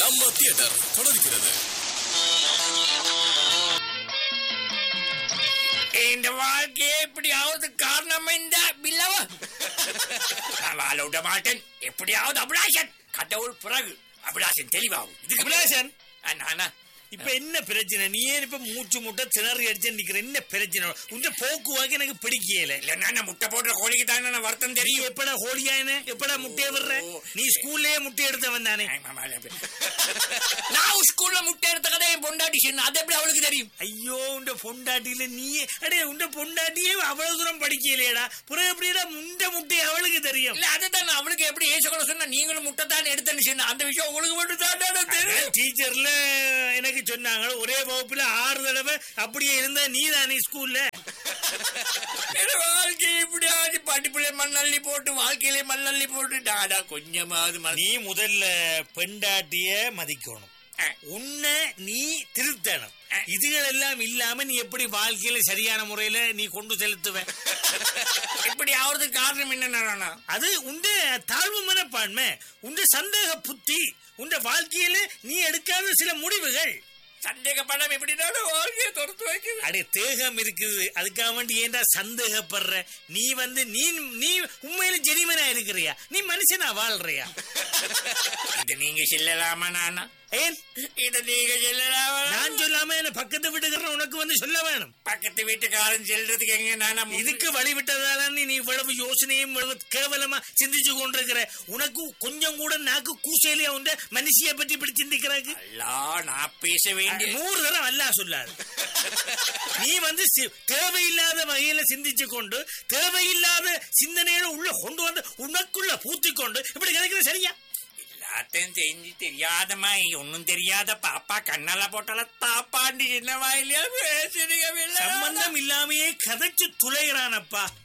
நம்ம தியேட்டர் தொடர்கிறது இந்த வாழ்க்கையே எப்படியாவது காரணம் இந்த பில்லவா நான் வாழ விட மாட்டேன் எப்படியாவது அபிலாஷன் கடவுள் பிறகு அபிலாஷன் தெளிவாகும் இதுக்கு அபிலாஷன் ஆ, நானா இப்ப என்ன பிரச்சனை நீ ஏன் இப்ப மூச்சு முட்டை திணறி அடிச்சு நிக்கிற என்ன பிரச்சனை உங்க போக்குவாக்கு எனக்கு பிடிக்கல இல்ல நான் முட்டை போடுற கோழிக்கு தானே நான் வருத்தம் நீ தெரியும் எப்படா ஹோலியானே எப்படா முட்டைய விடுற ஓ. நீ ஸ்கூல்லயே முட்டை எடுத்தவன் தானே ஆ, மாமா, இல்ல, இல்ல. நான் ஸ்கூல்ல முட்டை எடுத்த கதை என் பொண்டாட்டி சொன்னா அது எப்படி அவளுக்கு தெரியும் ஐயோ உண்ட பொண்டாட்டியில நீயே அடே உண்ட பொண்டாட்டியே அவ்வளவு தூரம் படிக்கலையேடா புறம் எப்படிடா முண்ட முட்டை அவளுக்கு தெரியும் இல்ல அதுதான் நான் அவளுக்கு எப்படி ஏசக்கூட சொன்னா நீங்களும் முட்டை தான் எடுத்தேன்னு சொன்னா அந்த விஷயம் உங்களுக்கு மட்டும் தான் தெரியும் டீச்சர்ல எனக்கு சொன்னாங்க ஒரே வகுப்புல ஆறு தடவை அப்படியே இருந்தா நீ தானே ஸ்கூல்ல என் வாழ்க்கை இப்படியாவது படிப்புல மண்ணள்ளி போட்டு வாழ்க்கையிலே மண்ணள்ளி போட்டு டாடா கொஞ்சமாவது மன- நீ முதல்ல பெண்டாட்டிய மதிக்கணும் ஆ. உன்னை நீ திருத்தணும் இதுகள் எல்லாம் இல்லாம நீ எப்படி வாழ்க்கையில சரியான முறையில நீ கொண்டு செலுத்துவ இப்படி ஆவறது காரணம் என்ன அது உண்ட தாழ்வு மனப்பான்மை உண்ட சந்தேக புத்தி உண்ட வாழ்க்கையில நீ எடுக்காத சில முடிவுகள் சந்தேக படம் எப்படினாலும் வாழ்க்கையை துரத்து வைக்குது அடே தேகம் இருக்குது அதுக்காக வேண்டி ஏன்டா சந்தேகப்படுற நீ வந்து நீ நீ உண்மையில ஜெனிமனா இருக்கிறியா நீ மனுஷனா வாழ்றியா இது நீங்க செல்லலாமா நானா ஏன் இத நீங்க செல்லலாமா நான் சொல்லாம என்ன பக்கத்து வீட்டுக்காரன் உனக்கு வந்து சொல்ல வேணும் பக்கத்து வீட்டுக்காரன் செல்றதுக்கு எங்க நானா முந்தி- இதுக்கு வழிவிட்டதால நீ இவ்வளவு யோசனையும் இவ்வளவு கேவலமா சிந்திச்சு கொண்டிருக்கிற உனக்கு கொஞ்சம் கூட நாக்கு கூசையிலே உண்ட மனுஷிய பற்றி இப்படி சிந்திக்கிறாங்க அல்லா நான் பேச வேண்டிய நூறு தரம் அல்லா சொல்லாது நீ வந்து சி- தேவையில்லாத வகையில சிந்திச்சு கொண்டு தேவையில்லாத சிந்தனையில உள்ள கொண்டு வந்து உனக்குள்ள பூத்தி கொண்டு இப்படி கிடைக்கிற சரியா எல்லாத்தையும் தெரிஞ்சு தெரியாதமா ஒன்னும் தெரியாத பாப்பா கண்ணால போட்டால தாப்பாண்டி சின்ன வாயிலையா பேசுறீங்க சம்பந்தம் இல்லாமையே கதைச்சு துளைகிறானப்பா